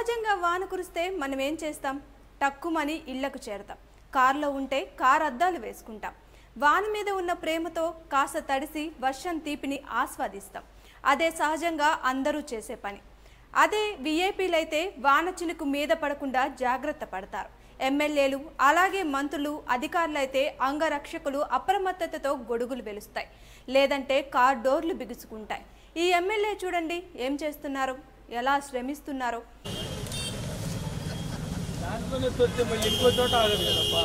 సహజంగా వాన కురిస్తే మనం ఏం చేస్తాం టక్కుమని ఇళ్లకు చేరతాం కారులో ఉంటే కార్ అద్దాలు వేసుకుంటాం వాన మీద ఉన్న ప్రేమతో కాస్త తడిసి వర్షం తీపిని ఆస్వాదిస్తాం అదే సహజంగా అందరూ చేసే పని అదే విఐపీలైతే వాన చినుకు మీద పడకుండా జాగ్రత్త పడతారు ఎమ్మెల్యేలు అలాగే మంత్రులు అధికారులైతే అంగరక్షకులు అప్రమత్తతతో గొడుగులు వెలుస్తాయి లేదంటే కార్ డోర్లు బిగుసుకుంటాయి ఈ ఎమ్మెల్యే చూడండి ఏం చేస్తున్నారు ఎలా శ్రమిస్తున్నారో దాంట్లోనే తొస్తే మళ్ళీ ఇంకో చోట ఆగదు కదప్పా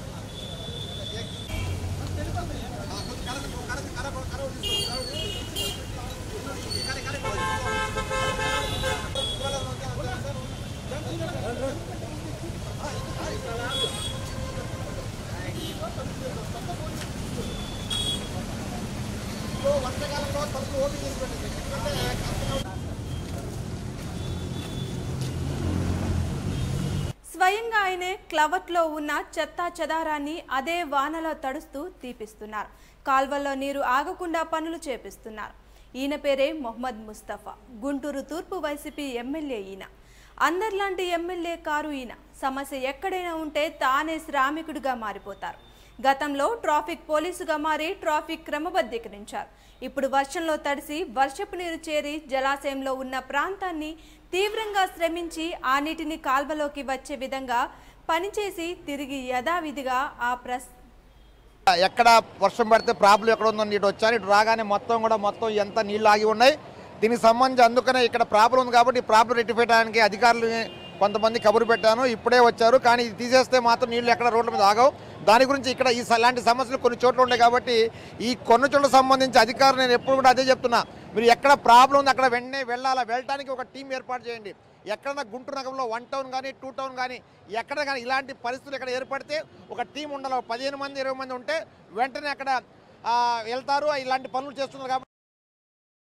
స్వయంగా ఆయనే క్లవట్లో ఉన్న చెత్తా చెదారాన్ని అదే వానలో తడుస్తూ తీపిస్తున్నారు కాల్వల్లో నీరు ఆగకుండా పనులు చేపిస్తున్నారు ఈయన పేరే మొహమ్మద్ ముస్తఫా గుంటూరు తూర్పు వైసీపీ ఎమ్మెల్యే ఈయన అందరిలాంటి ఎమ్మెల్యే కారు ఈయన సమస్య ఎక్కడైనా ఉంటే తానే శ్రామికుడిగా మారిపోతారు గతంలో ట్రాఫిక్ పోలీసుగా మారి ట్రాఫిక్ క్రమబద్ధీకరించారు ఇప్పుడు వర్షంలో తడిసి వర్షపు నీరు చేరి జలాశయంలో ఉన్న ప్రాంతాన్ని తీవ్రంగా శ్రమించి ఆ నీటిని కాల్వలోకి వచ్చే విధంగా పనిచేసి తిరిగి యథావిధిగా ఆ ప్రస్ ఎక్కడ వర్షం పడితే ప్రాబ్లం ఎక్కడ ఉందో ఇటు వచ్చారు ఇటు రాగానే మొత్తం కూడా మొత్తం ఎంత నీళ్లు ఆగి ఉన్నాయి దీనికి సంబంధించి అందుకనే ఇక్కడ ప్రాబ్లం ఉంది కాబట్టి ఈ ప్రాబ్లం రెక్టిఫై చేయడానికి అధికారులు కొంతమంది కబురు పెట్టాను ఇప్పుడే వచ్చారు కానీ ఇది తీసేస్తే మాత్రం నీళ్లు ఎక్కడ రోడ్ల మీద ఆగవు దాని గురించి ఇక్కడ ఈ ఇలాంటి సమస్యలు కొన్ని చోట్ల ఉన్నాయి కాబట్టి ఈ కొన్ని చోట్ల సంబంధించి అధికారులు నేను ఎప్పుడు కూడా అదే చెప్తున్నా మీరు ఎక్కడ ప్రాబ్లం ఉంది అక్కడ వెంటనే వెళ్ళాలా వెళ్ళడానికి ఒక టీం ఏర్పాటు చేయండి ఎక్కడన్నా గుంటూరు నగరంలో వన్ టౌన్ కానీ టూ టౌన్ కానీ ఎక్కడ కానీ ఇలాంటి పరిస్థితులు ఎక్కడ ఏర్పడితే ఒక టీం ఉండాలి ఒక పదిహేను మంది ఇరవై మంది ఉంటే వెంటనే అక్కడ ఆ, వెళ్తారు ఇలాంటి పనులు చేస్తున్నారు కాబట్టి